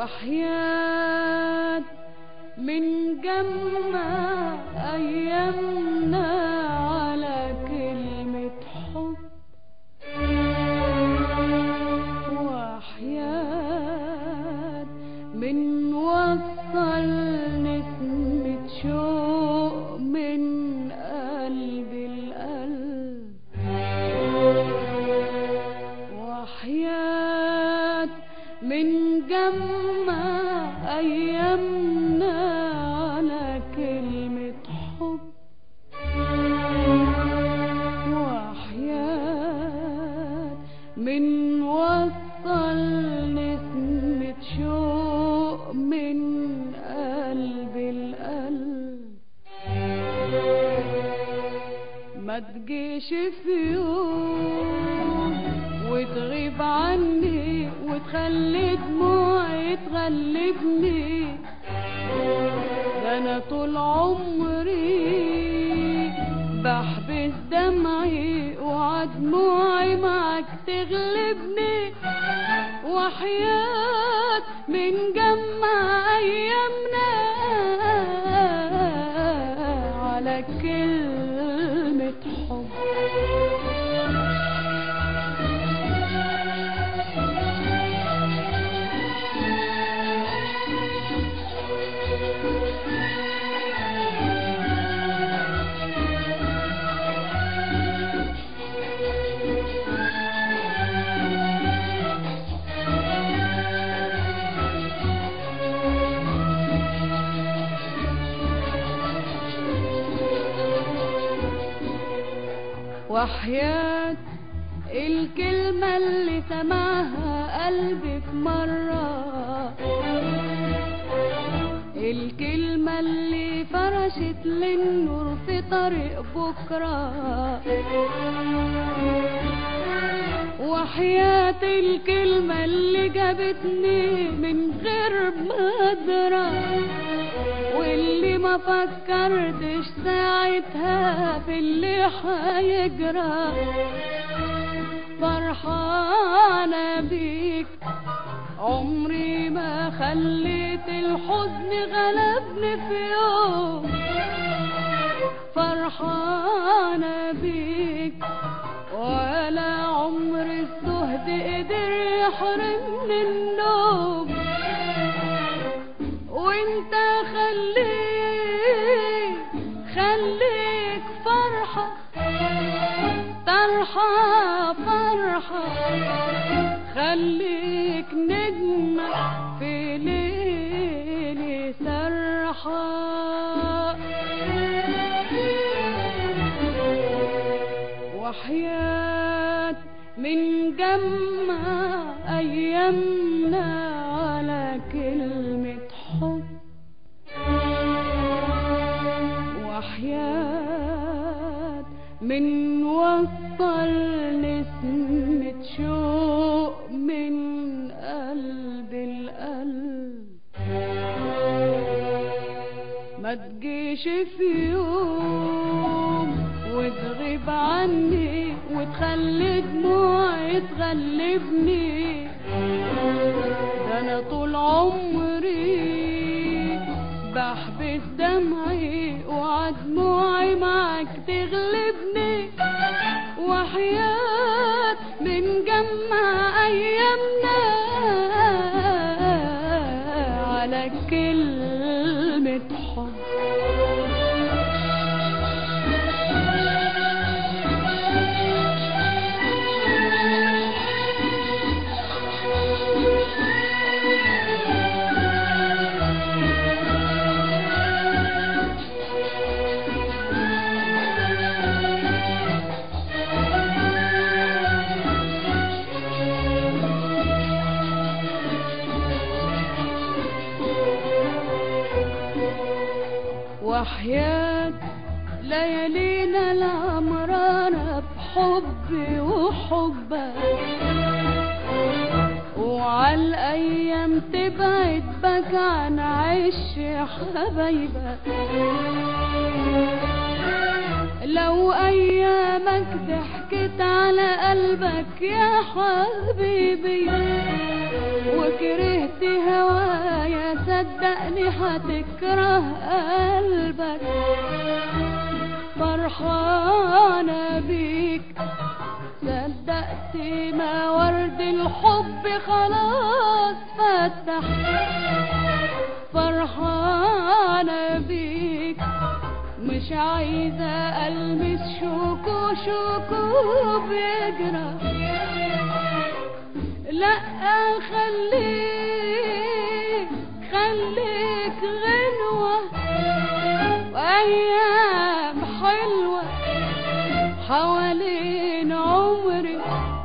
وحياة من جمع أيامنا على كلمة حب وحياة من وصل نسمة شوق من قلب القلب وحياة من جمع أيامنا على كلمة حب وحياة من وصل نسمة شوق من قلب القلب ما تجيش في يوم وتغيب عني وتخلي دموعي تغلبني ده انا طول عمري بحبس دمعي وعدموعي معك تغلبني وحياة من جمع ايامنا على كلمة حب وحياة الكلمة اللي سمعها قلبي في مرة الكلمة اللي فرشت للنور في طريق بكرة وحياة الكلمة اللي جابتني من غير مقدرة واللي ما فكرتش ساعتها في اللي هيجرى فرحانة بيك عمري ما خليت الحزن غلبني في يوم فرحانة بيك ولا عمر الزهد قدر يحرمني النوم وانت خليك خليك فرحة طرحة فرحة خليك نجمة في ليلي سرحة وحياة من جمع أيامنا على كلمة حب وحياة من وصل نسمة شوق من قلب القلب ما تجيش في يوم وتغيب عني وتخلي دموعي تغلبني ده انا طول عمري بحبس دمعي وعدموعي معك تغلبني وحياة من جمع ايامنا على كلمة حب وحياة ليالينا العمرانة بحبي وحبك وعالأيام تبعد بك عن عش حبايبك لو أيام ايامك ضحكت على قلبك يا حبيبي وكرهت هوايا صدقني هتكره قلبك فرحانة بيك صدقت ما ورد الحب خلاص فتح فرحانة بيك مش عايزة ألمس شوكو شوكو بيجرى لا خليك خليك غنوة وأيام حلوة حوالين عمري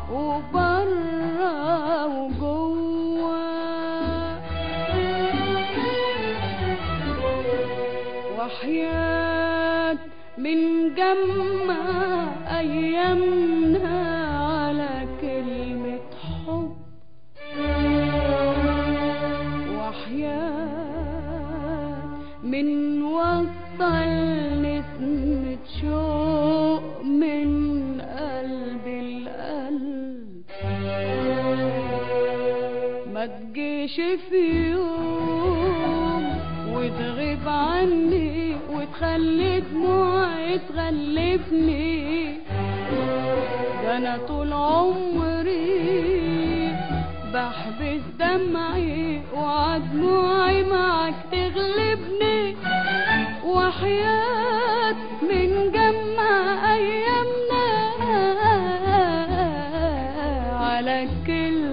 وبرا وجوه وحياة من جمع أيامنا على كلمة حب وحياة من وصل نسمة شوق من قلب القلب ما تجيش في يوم وتغيب عني وتخلي دموعي تغلبني ده انا طول عمري بحبس دمعي وعدموعي معك تغلبني وحياة من جمع ايامنا على كل